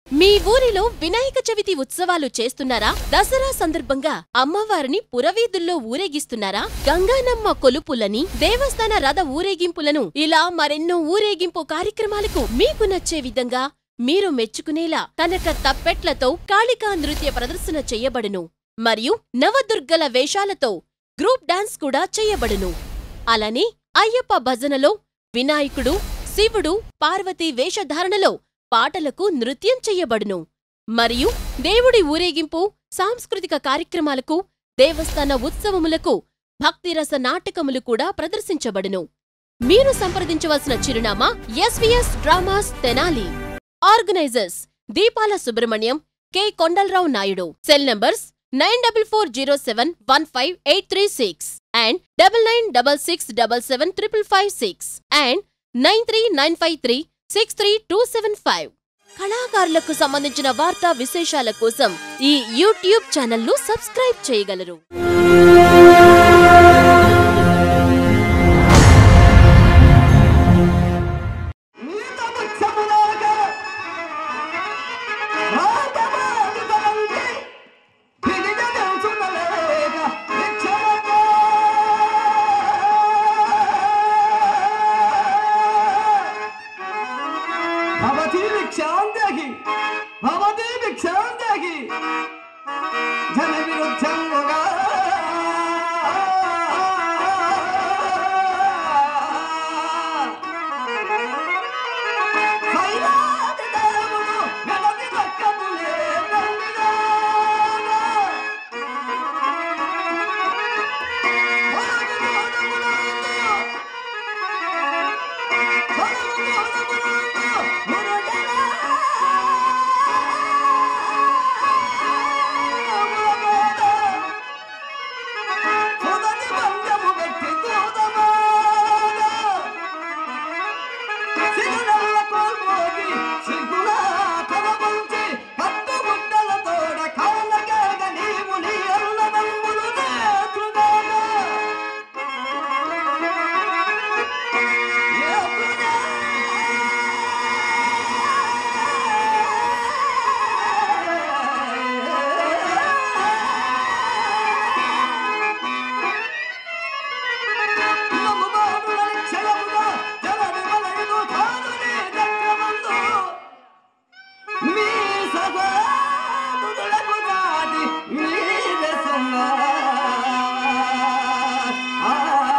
మీ ఊరిలో వినాయక చవితి ఉత్సవాలు చేస్తున్నారా దసరా సందర్భంగా అమ్మవారిని పురవీధుల్లో ఊరేగిస్తున్నారా గంగానమ్మ కొలుపులని దేవస్థాన రథ ఊరేగింపులను ఇలా మరెన్నో ఊరేగింపు కార్యక్రమాలకు మీకు నచ్చే విధంగా మీరు మెచ్చుకునేలా కనక తప్పెట్లతో కాళికా నృత్య ప్రదర్శన చెయ్యబడును మరియు నవదుర్గల వేషాలతో గ్రూప్ డాన్స్ కూడా చెయ్యబడును అలానే అయ్యప్ప భజనలో వినాయకుడు శివుడు పార్వతీ వేషధారణలో పాటలకు నృత్యం చెయ్యబడును మరియు దేవుడి ఊరేగింపు సాంస్కృతిక కార్యక్రమాలకు దేవస్థాన ఉత్సవములకు భక్తిరస నాటకములు కూడా ప్రదర్శించబడును మీరు సంప్రదించవలసిన చిరునామా SVS dramas Tenali organisers Deepala Subrahmanyam K Kondalarao Naidu cell numbers nine double four zero seven one five eight three six and double nine double six double seven triple five six and nine three nine five three six three two seven five కళాకారులకు సంబంధించిన వార్తా విశేషాల కోసం ఈ YouTube ఛానల్ను subscribe చేయగలరు నీతముచ్చములాగా రాగమానుతనంది పిడిగదెంచునలేక నిచ్చలగా భవతి భిక్షాందేహి భవతి భిక్షాందేహి జన విరుద్ధంగా హైరాది దేవుడు వెనది పక్కములే నమ్మినాడా. వరదు వరమునందు, వరదు వరమునందు, మురగలా. మురగలా. సుధని బంధము పెట్టి దూదమాడా. సిగునల్ల కోల్పోగి సిగ్గులా కలబంచి కట్టు గుడ్డలతోడ కాళ్ళగాగ నీవు నీ అరుణదంబులు నేత్రుగాగా. ఏపుగా. నమ్ముబాటుల నిశ్చలముగా జలది వలయదు ధారుని చక్రమందు. మీ సదాదులకు దాటి మీరే సొమ్మా. ఆ.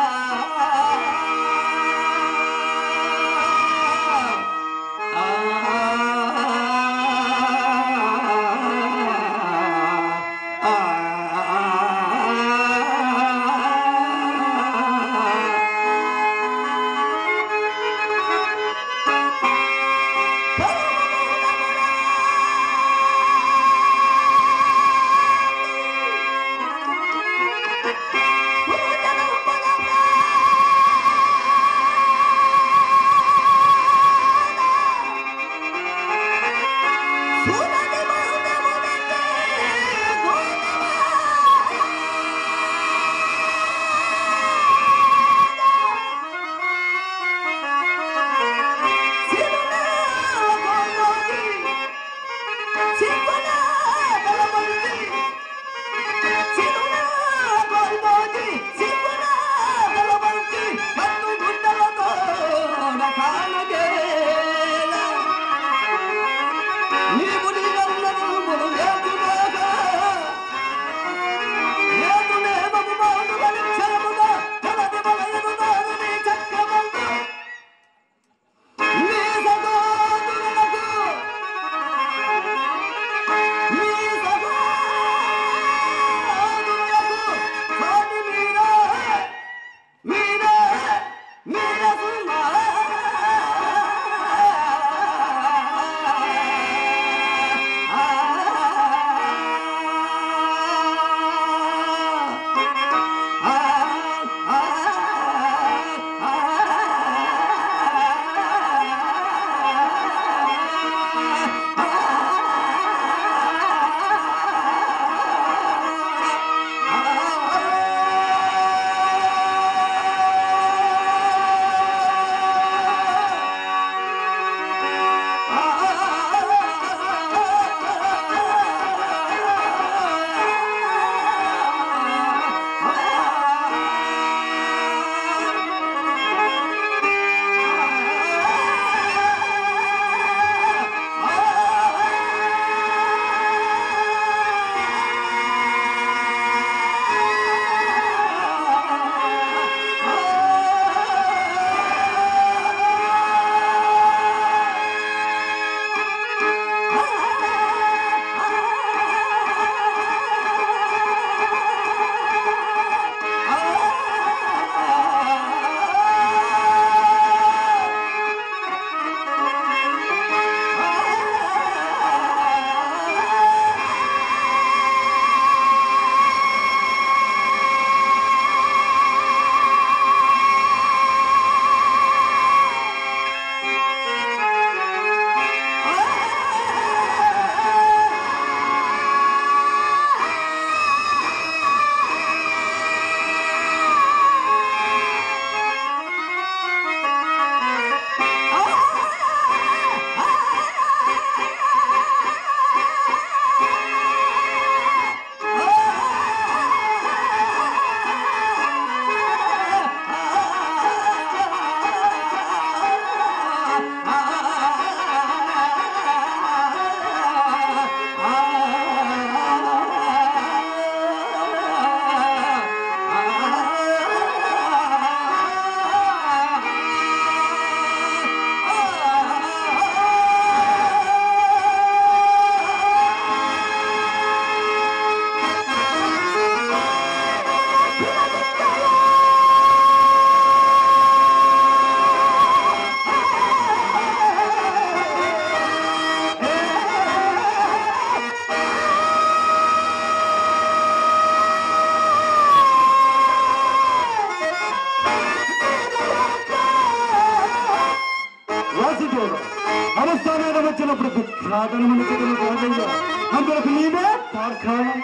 నీవు నీ అన్నదమ్ములు లేకుగాక ఏతునేమము మానుగని క్షరముగా జలది వలయదు దారుని చక్రమందు. నీ సగోదరులకు సాధనమును చెడును కాదయ్యా అందులకు నీవే తార్కాణం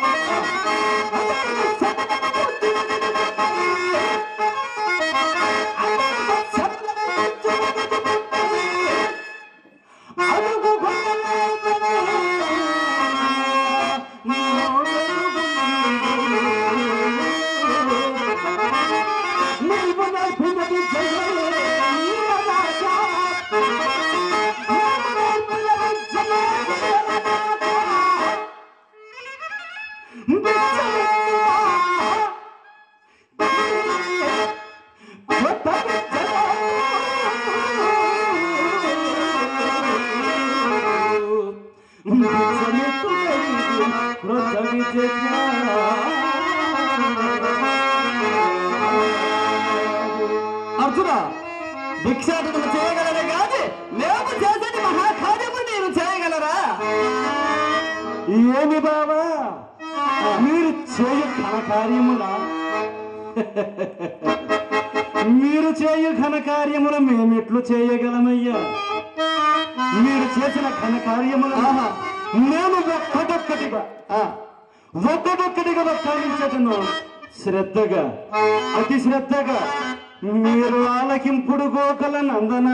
అర్జున భిక్షాటన చేయగలరే కాదు మేము చేసేది మహాకార్యము మీరు చేయగలరా ఏమి బావా మీరు చేయు ఘనకార్యములా మీరు చేయు ఘనకార్యముల మేమెట్లు చేయగలమయ్యా మీరు చేసిన ఘనకార్యముల మేము ఒక్కటొక్కటిగా ఆ, ఒక్కటొక్కటిగా వక్కాలించటను శ్రద్ధగా అతి శ్రద్ధగా మీరు ఆలకింపుడు గోకల నందన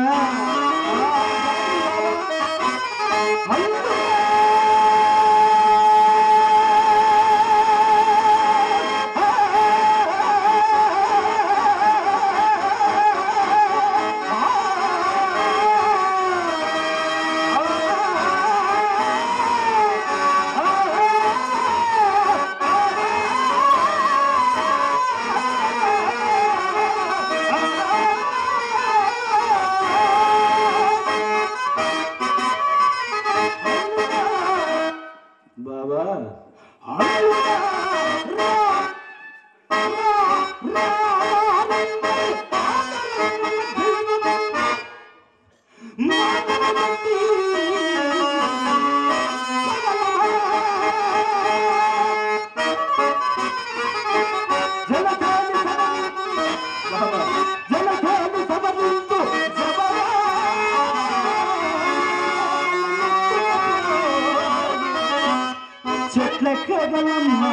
బాబా చెట్ల కదలమ్మా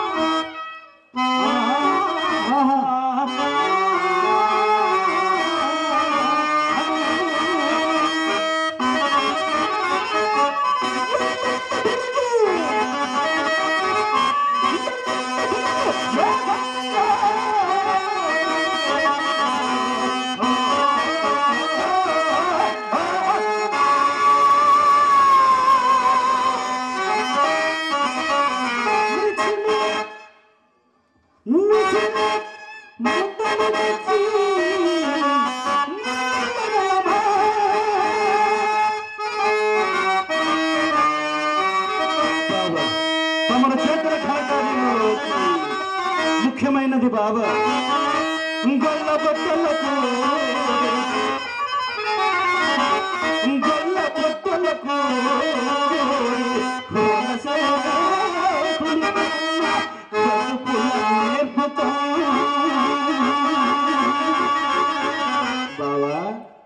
తమను చేతుల ఘనకార్యంలో ముఖ్యమైనది బాబా గొల్ల బొట్టలకు గొల్ల బొట్టలకు బావా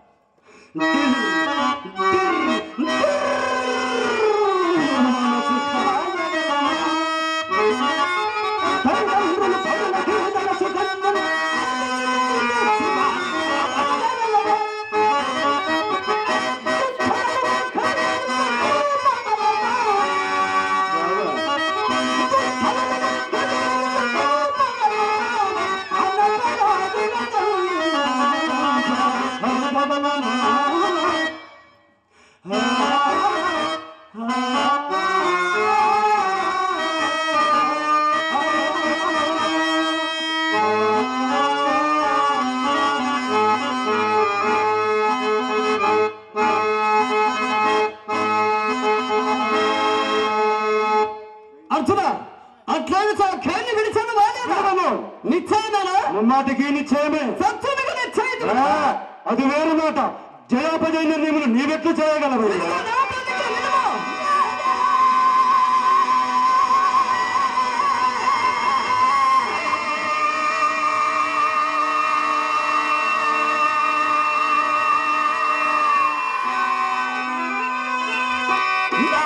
అర్జున అట్లాగే సౌఖ్యాన్ని విడిచాను వాడేనా నిశ్చయమేనా ముమ్మాటికి నిశ్చయమే సత్యునికి నిశ్చయం ఆ, అది వేరు మాట జయాపజయ నిర్ణయములు నీవెట్లు చేయగలవయ్యా ఆ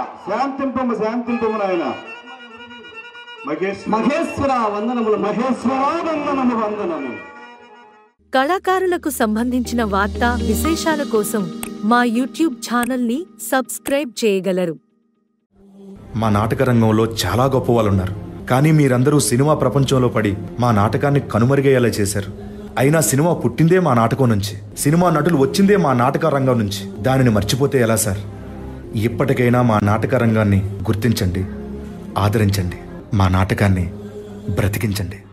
శాంతింపము శాంతింపము నాయన మహేష్ మహేశ్వర వందనములు మహేశ్వర వందనము వందనము కళాకారులకు సంబంధించిన వార్తా విశేషాల కోసం మా యూట్యూబ్ ఛానల్ని సబ్స్క్రైబ్ చేయగలరు మా నాటక రంగంలో చాలా గొప్ప వాళ్ళు ఉన్నారు కానీ మీరందరూ సినిమా ప్రపంచంలో పడి మా నాటకాన్ని కనుమరుగయ్యేలా చేశారు అయినా సినిమా పుట్టిందే మా నాటకం నుంచి సినిమా నటులు వచ్చిందే మా నాటక రంగం నుంచి దానిని మర్చిపోతే ఎలా సార్ ఇప్పటికైనా మా నాటక రంగాన్ని గుర్తించండి ఆదరించండి మా నాటకాన్ని బ్రతికించండి